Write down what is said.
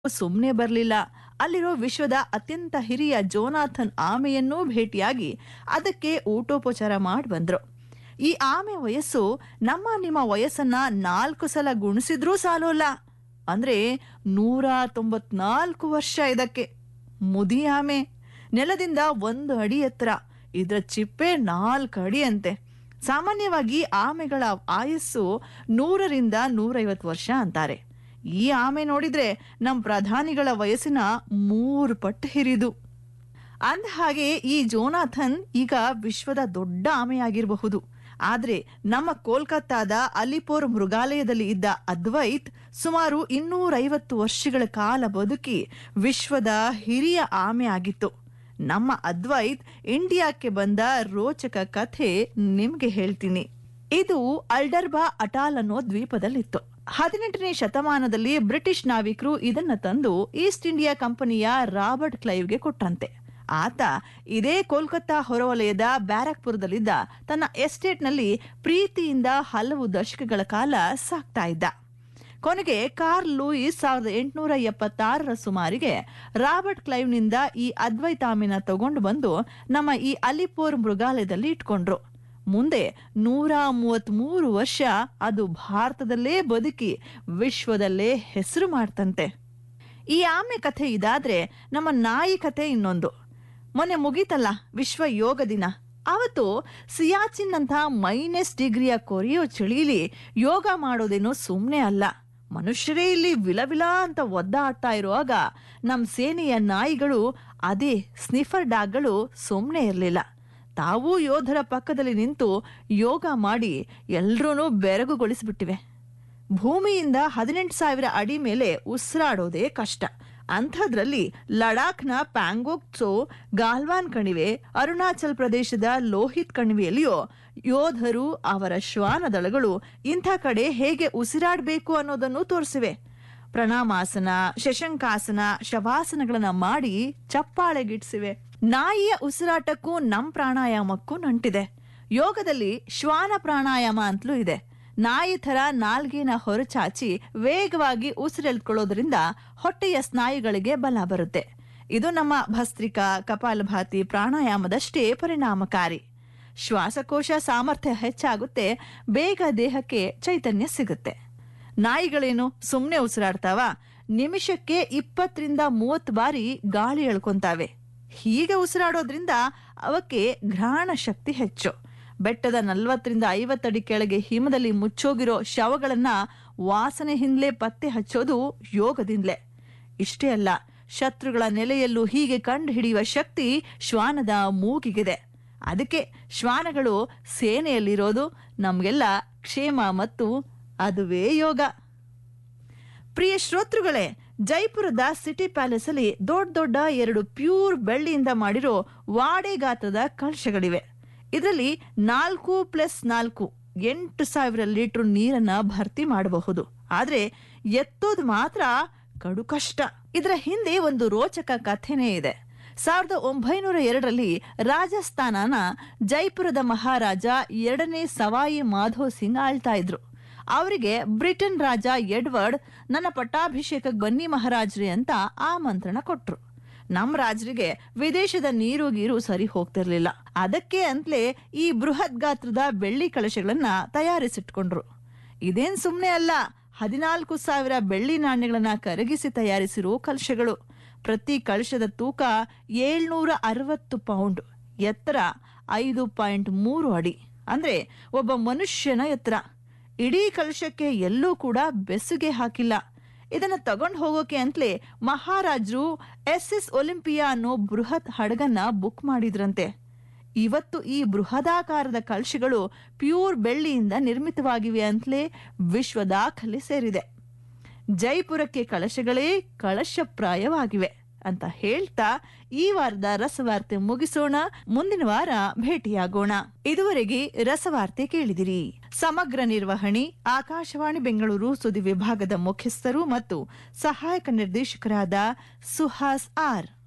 ಸುಮ್ಮನೆ ಬರಲಿಲ್ಲ ಅಲ್ಲಿರೋ ವಿಶ್ವದ ಅತ್ಯಂತ ಹಿರಿಯ ಜೋನಾಥನ್ ಆಮೆಯನ್ನೂ ಭೇಟಿಯಾಗಿ ಅದಕ್ಕೆ ಊಟೋಪಚಾರ ಮಾಡಿ ಬಂದ್ರು ಈ ಆಮೆ ವಯಸ್ಸು ನಮ್ಮ ನಿಮ್ಮ ವಯಸ್ಸನ್ನ ನಾಲ್ಕು ಸಲ ಗುಣಿಸಿದ್ರೂ ಸಾಲೋಲ್ಲ ಅಂದ್ರೆ ನೂರ ತೊಂಬತ್ನಾಲ್ಕು ವರ್ಷ ಇದಕ್ಕೆ ಮುದಿ ಆಮೆ ನೆಲದಿಂದ ಒಂದು ಅಡಿ ಎತ್ತರ ಇದ್ರ ಚಿಪ್ಪೆ ನಾಲ್ಕು ಅಡಿ ಅಂತೆ ಸಾಮಾನ್ಯವಾಗಿ ಆಮೆಗಳ ಆಯಸ್ಸು ನೂರರಿಂದ ನೂರೈವತ್ತು ವರ್ಷ ಅಂತಾರೆ ಈ ಆಮೆ ನೋಡಿದ್ರೆ ನಮ್ಮ ಪ್ರಧಾನಿಗಳ ವಯಸ್ಸಿನ ಮೂರು ಪಟ್ಟು ಹಿರಿದು ಅಂದ ಹಾಗೆ ಈ ಜೋನಾಥನ್ ಈಗ ವಿಶ್ವದ ದೊಡ್ಡ ಆಮೆಯಾಗಿರಬಹುದು ಆದ್ರೆ ನಮ್ಮ ಕೋಲ್ಕತ್ತಾದ ಅಲಿಪೋರ್ ಮೃಗಾಲಯದಲ್ಲಿ ಇದ್ದ ಅದ್ವೈತ್ ಸುಮಾರು ಇನ್ನೂರೈವತ್ತು ವರ್ಷಗಳ ಕಾಲ ಬದುಕಿ ವಿಶ್ವದ ಹಿರಿಯ ಆಮೆ ಆಗಿತ್ತು ನಮ್ಮ ಅದ್ವೈತ್ ಇಂಡಿಯಾಕ್ಕೆ ಬಂದ ರೋಚಕ ಕಥೆ ನಿಮ್ಗೆ ಹೇಳ್ತೀನಿ ಇದು ಅಲ್ಡರ್ಬಾ ಅಟಾಲ್ ಅನ್ನೋ ದ್ವೀಪದಲ್ಲಿತ್ತು ಹದಿನೆಂಟನೇ ಶತಮಾನದಲ್ಲಿ ಬ್ರಿಟಿಷ್ ನಾವಿಕರು ಇದನ್ನ ತಂದು ಈಸ್ಟ್ ಇಂಡಿಯಾ ಕಂಪನಿಯ ರಾಬರ್ಟ್ ಕ್ಲೈವ್ಗೆ ಕೊಟ್ರಂತೆ ಆತ ಇದೇ ಕೋಲ್ಕತ್ತಾ ಹೊರವಲಯದ ಬ್ಯಾರಕ್ಪುರದಲ್ಲಿದ್ದ ತನ್ನ ಎಸ್ಟೇಟ್ನಲ್ಲಿ ಪ್ರೀತಿಯಿಂದ ಹಲವು ದಶಕಗಳ ಕಾಲ ಸಾಕ್ತಾ ಇದ್ದ ಕೊನೆಗೆ ಕಾರ್ಲ್ ಲೂಯಿಸ್ ಸಾವಿರದ ಎಂಟುನೂರ ಎಪ್ಪತ್ತಾರರ ಸುಮಾರಿಗೆ ರಾಬರ್ಟ್ ಕ್ಲೈವ್ನಿಂದ ಈ ಅದ್ವೈತಾಮಿನ ತಗೊಂಡು ಬಂದು ನಮ್ಮ ಈ ಅಲಿಪೋರ್ ಮೃಗಾಲಯದಲ್ಲಿ ಇಟ್ಕೊಂಡ್ರು ಮುಂದೆ ನೂರ ಮೂವತ್ಮೂರು ವರ್ಷ ಅದು ಭಾರತದಲ್ಲೇ ಬದುಕಿ ವಿಶ್ವದಲ್ಲೇ ಹೆಸರು ಮಾಡ್ತಂತೆ ಈ ಆಮೆ ಕಥೆ ಇದಾದ್ರೆ ನಮ್ಮ ನಾಯಿ ಕಥೆ ಇನ್ನೊಂದು ಮೊನ್ನೆ ಮುಗೀತಲ್ಲ ವಿಶ್ವ ಯೋಗ ದಿನ ಅವತ್ತು ಸಿಯಾಚಿನ್ ಅಂತ ಮೈನಸ್ ಡಿಗ್ರಿಯ ಕೊರೆಯೋ ಚಳಿಲಿ ಯೋಗ ಮಾಡೋದೇನೋ ಸುಮ್ಮನೆ ಅಲ್ಲ ಮನುಷ್ಯರೇ ಇಲ್ಲಿ ವಿಲವಿಲ ಅಂತ ಒದ್ದಾಡ್ತಾ ಇರುವಾಗ ನಮ್ಮ ಸೇನೆಯ ನಾಯಿಗಳು ಅದೇ ಸ್ನಿಫರ್ ಡಾಗ್ಗಳು ಸುಮ್ಮನೆ ಇರಲಿಲ್ಲ ತಾವೂ ಯೋಧರ ಪಕ್ಕದಲ್ಲಿ ನಿಂತು ಯೋಗ ಮಾಡಿ ಎಲ್ರೂ ಬೆರಗುಗೊಳಿಸ್ಬಿಟ್ಟಿವೆ ಭೂಮಿಯಿಂದ ಹದಿನೆಂಟು ಸಾವಿರ ಅಡಿ ಮೇಲೆ ಉಸಿರಾಡೋದೇ ಕಷ್ಟ ಅಂಥದ್ರಲ್ಲಿ ಲಡಾಖ್ನ ಪ್ಯಾಂಗೋಕ್ಸೋ ಗಾಲ್ವಾನ್ ಕಣಿವೆ ಅರುಣಾಚಲ್ ಪ್ರದೇಶದ ಲೋಹಿತ್ ಕಣಿವೆಯಲ್ಲಿಯೋ ಯೋಧರು ಅವರ ಶ್ವಾನದಳಗಳು ಇಂಥ ಕಡೆ ಹೇಗೆ ಉಸಿರಾಡಬೇಕು ಅನ್ನೋದನ್ನು ತೋರಿಸಿವೆ ಪ್ರಣಾಮಾಸನ ಶಶಂಕಾಸನ ಶವಾಸನಗಳನ್ನ ಮಾಡಿ ಚಪ್ಪಾಳೆಗಿಡ್ಸಿವೆ ನಾಯಿಯ ಉಸಿರಾಟಕ್ಕೂ ನಮ್ ಪ್ರಾಣಾಯಾಮಕ್ಕೂ ನಂಟಿದೆ ಯೋಗದಲ್ಲಿ ಶ್ವಾನ ಪ್ರಾಣಾಯಾಮ ಅಂತಲೂ ಇದೆ ನಾಯಿ ಥರ ನಾಲ್ಗೆನ ಹೊರಚಾಚಿ ವೇಗವಾಗಿ ಉಸಿರೆಳ್ಕೊಳ್ಳೋದ್ರಿಂದ ಹೊಟ್ಟೆಯ ಸ್ನಾಯುಗಳಿಗೆ ಬಲ ಬರುತ್ತೆ ಇದು ನಮ್ಮ ಭಸ್ತ್ರಿಕಾ ಕಪಾಲಭಾತಿ ಪ್ರಾಣಾಯಾಮದಷ್ಟೇ ಪರಿಣಾಮಕಾರಿ ಶ್ವಾಸಕೋಶ ಸಾಮರ್ಥ್ಯ ಹೆಚ್ಚಾಗುತ್ತೆ ಬೇಗ ದೇಹಕ್ಕೆ ಚೈತನ್ಯ ಸಿಗುತ್ತೆ ನಾಯಿಗಳೇನು ಸುಮ್ಮನೆ ಉಸಿರಾಡ್ತಾವ ನಿಮಿಷಕ್ಕೆ ಇಪ್ಪತ್ತರಿಂದ ಮೂವತ್ತು ಬಾರಿ ಗಾಳಿ ಎಳ್ಕೊಂತಾವೆ ಹೀಗೆ ಉಸಿರಾಡೋದ್ರಿಂದ ಅವಕ್ಕೆ ಘ್ರಾಣ ಶಕ್ತಿ ಹೆಚ್ಚು ಬೆಟ್ಟದ ನಲ್ವತ್ತರಿಂದ ಐವತ್ತಡಿ ಕೆಳಗೆ ಹಿಮದಲ್ಲಿ ಮುಚ್ಚೋಗಿರೋ ಶವಗಳನ್ನ ವಾಸನೆ ಹಿಂದ್ಲೆ ಪತ್ತೆ ಹಚ್ಚೋದು ಯೋಗದಿಂದಲೇ ಇಷ್ಟೇ ಅಲ್ಲ ಶತ್ರುಗಳ ನೆಲೆಯಲ್ಲೂ ಹೀಗೆ ಕಂಡು ಹಿಡಿಯುವ ಶಕ್ತಿ ಶ್ವಾನದ ಮೂಗಿಗಿದೆ ಅದಕ್ಕೆ ಶ್ವಾನಗಳು ಸೇನೆಯಲ್ಲಿರೋದು ನಮಗೆಲ್ಲ ಕ್ಷೇಮ ಮತ್ತು ಅದುವೇ ಯೋಗ ಪ್ರಿಯ ಶ್ರೋತೃಗಳೇ ಜೈಪುರದ ಸಿಟಿ ಪ್ಯಾಲೇಸ್ ಅಲ್ಲಿ ದೊಡ್ಡ ದೊಡ್ಡ ಎರಡು ಪ್ಯೂರ್ ಬೆಳ್ಳಿಯಿಂದ ಮಾಡಿರೋ ವಾಡೆ ಗಾತ್ರದ ಕಳಶಗಳಿವೆ ಇದರಲ್ಲಿ ನಾಲ್ಕು ಪ್ಲಸ್ ನಾಲ್ಕು ಎಂಟು ಸಾವಿರ ಲೀಟರ್ ನೀರನ್ನ ಭರ್ತಿ ಮಾಡಬಹುದು ಆದ್ರೆ ಎತ್ತೋದು ಮಾತ್ರ ಕಡು ಕಷ್ಟ ಇದರ ಹಿಂದೆ ಒಂದು ರೋಚಕ ಕಥೆನೇ ಇದೆ ಸಾವಿರದ ಒಂಬೈನೂರ ಎರಡರಲ್ಲಿ ರಾಜಸ್ಥಾನನ ಜೈಪುರದ ಮಹಾರಾಜ ಎರಡನೇ ಸವಾಯಿ ಮಾಧವ್ ಸಿಂಗ್ ಆಳ್ತಾ ಇದ್ರು ಅವರಿಗೆ ಬ್ರಿಟನ್ ರಾಜ ಎಡ್ವರ್ಡ್ ನನ್ನ ಪಟ್ಟಾಭಿಷೇಕಕ್ಕೆ ಬನ್ನಿ ಮಹಾರಾಜ್ರಿ ಅಂತ ಆಮಂತ್ರಣ ಕೊಟ್ರು ನಮ್ ರಾಜರಿಗೆ ವಿದೇಶದ ನೀರು ಗೀರು ಸರಿ ಹೋಗ್ತಿರ್ಲಿಲ್ಲ ಅದಕ್ಕೆ ಅಂತಲೇ ಈ ಬೃಹತ್ ಗಾತ್ರದ ಬೆಳ್ಳಿ ಕಳಶಗಳನ್ನ ತಯಾರಿಸಿಟ್ಕೊಂಡ್ರು ಇದೇನ್ ಸುಮ್ನೆ ಅಲ್ಲ ಹದಿನಾಲ್ಕು ಸಾವಿರ ಬೆಳ್ಳಿ ನಾಣ್ಯಗಳನ್ನ ಕರಗಿಸಿ ತಯಾರಿಸಿರೋ ಕಲಶಗಳು ಪ್ರತಿ ಕಳಶದ ತೂಕ ಏಳ್ನೂರ ಅರವತ್ತು ಪೌಂಡ್ ಎತ್ತರ ಐದು ಪಾಯಿಂಟ್ ಮೂರು ಅಡಿ ಅಂದ್ರೆ ಒಬ್ಬ ಮನುಷ್ಯನ ಎತ್ತರ ಇಡೀ ಕಲಶಕ್ಕೆ ಎಲ್ಲೂ ಕೂಡ ಬೆಸುಗೆ ಹಾಕಿಲ್ಲ ಇದನ್ನ ತಗೊಂಡು ಹೋಗೋಕೆ ಅಂತಲೇ ಮಹಾರಾಜರು ಎಸ್ ಎಸ್ ಒಲಿಂಪಿಯಾ ಅನ್ನೋ ಬೃಹತ್ ಹಡಗನ್ನ ಬುಕ್ ಮಾಡಿದ್ರಂತೆ ಇವತ್ತು ಈ ಬೃಹದಾಕಾರದ ಕಲಶಗಳು ಪ್ಯೂರ್ ಬೆಳ್ಳಿಯಿಂದ ನಿರ್ಮಿತವಾಗಿವೆ ಅಂತಲೇ ವಿಶ್ವ ದಾಖಲೆ ಸೇರಿದೆ ಜೈಪುರಕ್ಕೆ ಕಳಶಗಳೇ ಕಳಶಪ್ರಾಯವಾಗಿವೆ ಅಂತ ಹೇಳ್ತಾ ಈ ವಾರದ ರಸವಾರ್ತೆ ಮುಗಿಸೋಣ ಮುಂದಿನ ವಾರ ಭೇಟಿಯಾಗೋಣ ಇದುವರೆಗೆ ರಸವಾರ್ತೆ ಕೇಳಿದಿರಿ ಸಮಗ್ರ ನಿರ್ವಹಣೆ ಆಕಾಶವಾಣಿ ಬೆಂಗಳೂರು ಸುದ್ದಿ ವಿಭಾಗದ ಮುಖ್ಯಸ್ಥರು ಮತ್ತು ಸಹಾಯಕ ನಿರ್ದೇಶಕರಾದ ಸುಹಾಸ್ ಆರ್